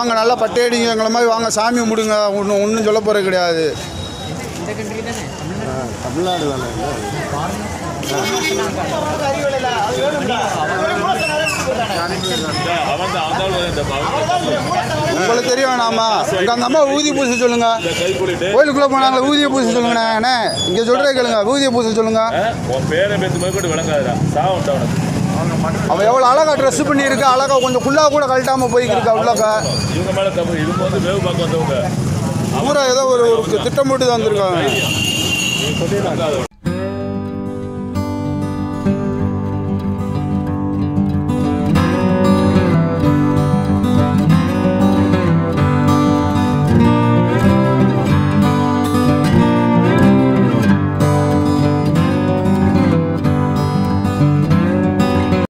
வாங்க நல்லா பட்டையடிங்க எங்களை மாதிரி வாங்க சாமி முடுங்க ஒன்றும் ஒன்றும் சொல்ல போகிறது கிடையாது இந்த கண்ட்ரி தானே தமிழ்நாடு தானே அவன் தான் அவன் இந்த உங்களுக்கு தெரிய வேணாமா எங்கள் அந்த அம்மா ஊதி பூச சொல்லுங்க கை கூலிட்டு கோயிலுக்குள்ளே போனாங்களே ஊதிய பூச சொல்லுங்கண்ணே அண்ணே இங்கே சொல்கிறே கேளுங்க ஊதிய பூச சொல்லுங்க உன் பேரை பேத்து போய் கூட விளங்காதுடா சாவுண்டா உனக்கு அவள் எவ்வளோ அழகா ட்ரெஸ் பண்ணியிருக்கா அழகா கொஞ்சம் குள்ளா கூட கழட்டாமல் போய்க்கிருக்கா உள்ளக்கா இவங்க மேல தப்பு இவங்க வந்து வேவு பார்க்க வந்தவங்க பூரா ஏதோ ஒரு ஒரு திட்டம் போட்டு தான் வந்திருக்காங்க நீ சொல்லிடலாம்